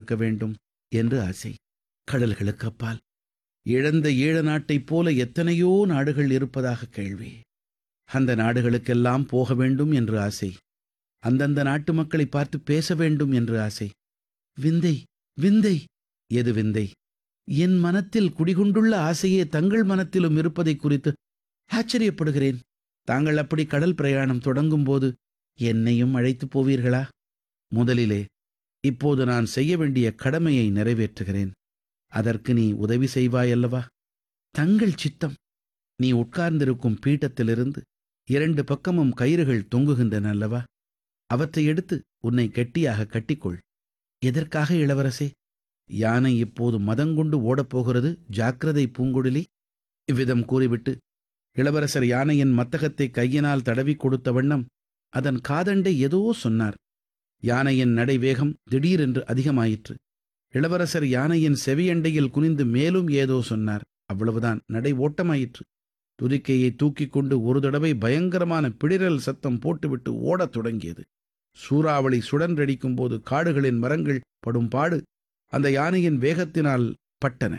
இருக்க வேண்டும் என்று ஆசை கடல்களுக்கு அப்பால் இழந்த ஈழ நாட்டைப் போல எத்தனையோ நாடுகள் இருப்பதாக கேள்வி அந்த நாடுகளுக்கெல்லாம் போக வேண்டும் என்று ஆசை அந்தந்த நாட்டு மக்களை பார்த்து பேச வேண்டும் என்று ஆசை விந்தை விந்தை எது விந்தை என் மனத்தில் குடிகொண்டுள்ள ஆசையே தங்கள் மனத்திலும் இருப்பதை குறித்து ஆச்சரியப்படுகிறேன் தாங்கள் அப்படி கடல் பிரயாணம் தொடங்கும் போது என்னையும் அழைத்து போவீர்களா முதலிலே இப்போது நான் செய்ய வேண்டிய கடமையை நிறைவேற்றுகிறேன் அதற்கு நீ உதவி செய்வாயல்லவா தங்கள் சித்தம் நீ உட்கார்ந்திருக்கும் பீட்டத்திலிருந்து இரண்டு பக்கமும் கயிறுகள் தொங்குகின்றன அல்லவா அவற்றை எடுத்து உன்னை கெட்டியாக கட்டிக்கொள் எதற்காக இளவரசே யானை இப்போது மதங்கொண்டு ஓடப்போகிறது ஜாக்கிரதை பூங்குழலி இவ்விதம் கூறிவிட்டு இளவரசர் யானையின் மத்தகத்தை கையினால் தடவி கொடுத்த வண்ணம் அதன் காதண்டை ஏதோ சொன்னார் யானையின் நடைவேகம் திடீரென்று அதிகமாயிற்று இளவரசர் யானையின் செவியண்டையில் குனிந்து மேலும் ஏதோ சொன்னார் அவ்வளவுதான் நடை ஓட்டமாயிற்று துதிக்கையை தூக்கிக் கொண்டு ஒரு தடவை பயங்கரமான பிடிரல் சத்தம் போட்டுவிட்டு ஓடத் தொடங்கியது சூறாவளி சுழன்றடிக்கும் போது காடுகளின் மரங்கள் படும் பாடு அந்த யானையின் வேகத்தினால் பட்டன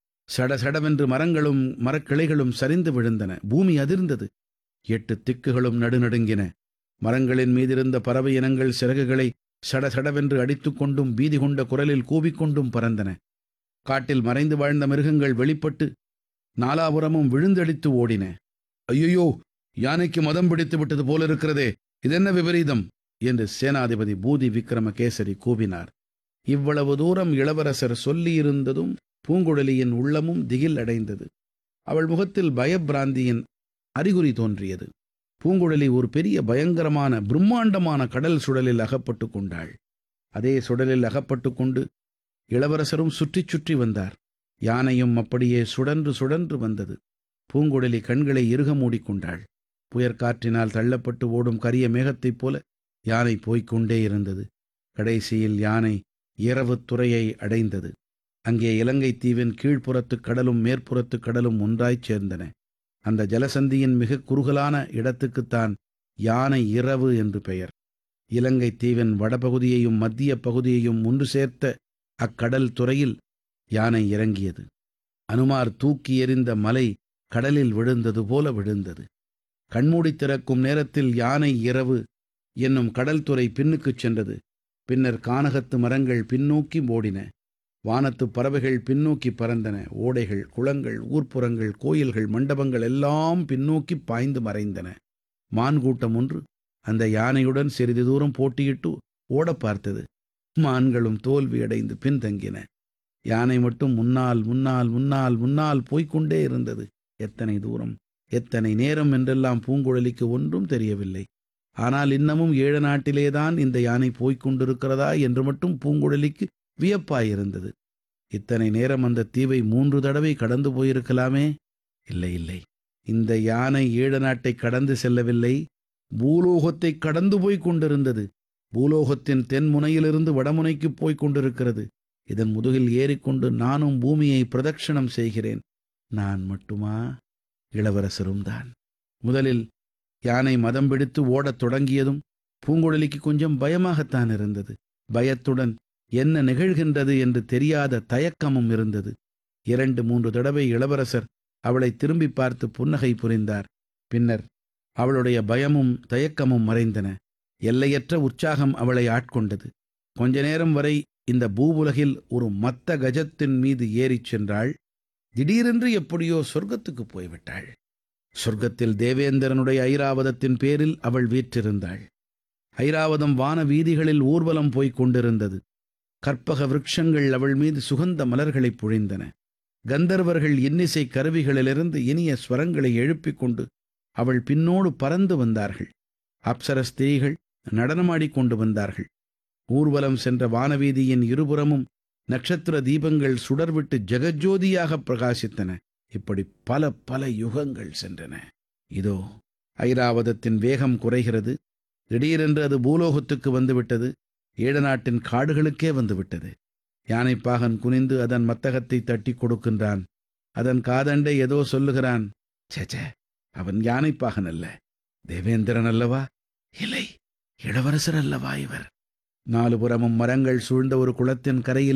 சட சடவென்று மரங்களும் மரக்கிளைகளும் சரிந்து விழுந்தன பூமி அதிர்ந்தது எட்டு திக்குகளும் நடுநடுங்கின மரங்களின் மீதிருந்த பறவை இனங்கள் சிறகுகளை சடசடவென்று அடித்துக்கொண்டும் பீதி கொண்ட குரலில் கூவிக்கொண்டும் பறந்தன காட்டில் மறைந்து வாழ்ந்த மிருகங்கள் வெளிப்பட்டு நாலாபுரமும் விழுந்தடித்து ஓடின ஐயோ யானைக்கு மதம் பிடித்து விட்டது போலிருக்கிறதே இதென்ன விபரீதம் என்று சேனாதிபதி பூதி விக்ரமகேசரி கூவினார் இவ்வளவு தூரம் இளவரசர் சொல்லியிருந்ததும் பூங்குழலியின் உள்ளமும் திகில் அடைந்தது அவள் முகத்தில் பயப்பிராந்தியின் அறிகுறி தோன்றியது பூங்குழலி ஒரு பெரிய பயங்கரமான பிரம்மாண்டமான கடல் சுழலில் அகப்பட்டு கொண்டாள் அதே சுழலில் அகப்பட்டு கொண்டு இளவரசரும் சுற்றி சுற்றி வந்தார் யானையும் அப்படியே சுழன்று சுழன்று வந்தது பூங்குழலி கண்களை இறுக மூடிக்கொண்டாள் புயற்காற்றினால் தள்ளப்பட்டு ஓடும் கரிய மேகத்தைப் போல யானை போய்க் கொண்டே இருந்தது கடைசியில் யானை இரவுத் துறையை அடைந்தது அங்கே இலங்கை தீவின் கீழ்ப்புறத்துக் கடலும் மேற்புறத்துக் கடலும் ஒன்றாய்ச் சேர்ந்தன அந்த ஜலசந்தியின் மிக குறுகலான இடத்துக்குத்தான் யானை இரவு என்று பெயர் இலங்கை தீவின் வடபகுதியையும் மத்திய பகுதியையும் ஒன்று சேர்த்த அக்கடல் துறையில் யானை இறங்கியது அனுமார் தூக்கி எறிந்த மலை கடலில் விழுந்தது போல விழுந்தது கண்மூடி திறக்கும் நேரத்தில் யானை இரவு என்னும் கடல் துறை பின்னுக்குச் சென்றது பின்னர் கானகத்து மரங்கள் பின்னோக்கி ஓடின வானத்து பறவைகள் பின்னோக்கி பறந்தன ஓடைகள் குளங்கள் ஊர்ப்புறங்கள் கோயில்கள் மண்டபங்கள் எல்லாம் பின்னோக்கி பாய்ந்து மறைந்தன மான் கூட்டம் ஒன்று அந்த யானையுடன் சிறிது தூரம் போட்டியிட்டு ஓடப் பார்த்தது மான்களும் தோல்வியடைந்து பின்தங்கின யானை மட்டும் முன்னால் முன்னால் முன்னால் முன்னால் போய்க்கொண்டே இருந்தது எத்தனை தூரம் எத்தனை நேரம் என்றெல்லாம் பூங்குழலிக்கு ஒன்றும் தெரியவில்லை ஆனால் இன்னமும் ஏழ நாட்டிலேதான் இந்த யானை போய்க் கொண்டிருக்கிறதா என்று மட்டும் பூங்குழலிக்கு வியப்பாயிருந்தது இத்தனை நேரம் அந்த தீவை மூன்று தடவை கடந்து போயிருக்கலாமே இல்லை இல்லை இந்த யானை ஈழ நாட்டை கடந்து செல்லவில்லை பூலோகத்தை கடந்து போய்க் கொண்டிருந்தது பூலோகத்தின் தென்முனையிலிருந்து வடமுனைக்கு போய்க் கொண்டிருக்கிறது இதன் முதுகில் ஏறிக்கொண்டு நானும் பூமியை பிரதட்சணம் செய்கிறேன் நான் மட்டுமா இளவரசரும் தான் முதலில் யானை மதம் பிடித்து ஓடத் தொடங்கியதும் பூங்குழலிக்கு கொஞ்சம் பயமாகத்தான் இருந்தது பயத்துடன் என்ன நிகழ்கின்றது என்று தெரியாத தயக்கமும் இருந்தது இரண்டு மூன்று தடவை இளவரசர் அவளை திரும்பி பார்த்து புன்னகை புரிந்தார் பின்னர் அவளுடைய பயமும் தயக்கமும் மறைந்தன எல்லையற்ற உற்சாகம் அவளை ஆட்கொண்டது கொஞ்ச நேரம் வரை இந்த பூவுலகில் ஒரு மத்த கஜத்தின் மீது ஏறிச் சென்றாள் திடீரென்று எப்படியோ சொர்க்கத்துக்கு போய்விட்டாள் சொர்க்கத்தில் தேவேந்திரனுடைய ஐராவதத்தின் பேரில் அவள் வீற்றிருந்தாள் ஐராவதம் வான வீதிகளில் ஊர்வலம் போய்க் கொண்டிருந்தது கற்பக விருட்சங்கள் அவள் மீது சுகந்த மலர்களைப் பொழிந்தன கந்தர்வர்கள் இன்னிசை கருவிகளிலிருந்து இனிய ஸ்வரங்களை எழுப்பிக் கொண்டு அவள் பின்னோடு பறந்து வந்தார்கள் அப்சர ஸ்திரீகள் நடனமாடிக் கொண்டு வந்தார்கள் ஊர்வலம் சென்ற வானவீதியின் இருபுறமும் நட்சத்திர தீபங்கள் சுடர்விட்டு ஜெகஜோதியாக பிரகாசித்தன இப்படி பல பல யுகங்கள் சென்றன இதோ ஐராவதத்தின் வேகம் குறைகிறது திடீரென்று அது பூலோகத்துக்கு வந்துவிட்டது ஈழ நாட்டின் காடுகளுக்கே வந்துவிட்டது யானைப்பாகன் குனிந்து அதன் மத்தகத்தை தட்டி கொடுக்கின்றான் அதன் காதண்டை ஏதோ சொல்லுகிறான் சேச்சே அவன் யானைப்பாகன் அல்ல தேவேந்திரன் அல்லவா இல்லை இளவரசர் அல்லவா இவர் நாலு புறமும் மரங்கள் சூழ்ந்த ஒரு குளத்தின் கரையில்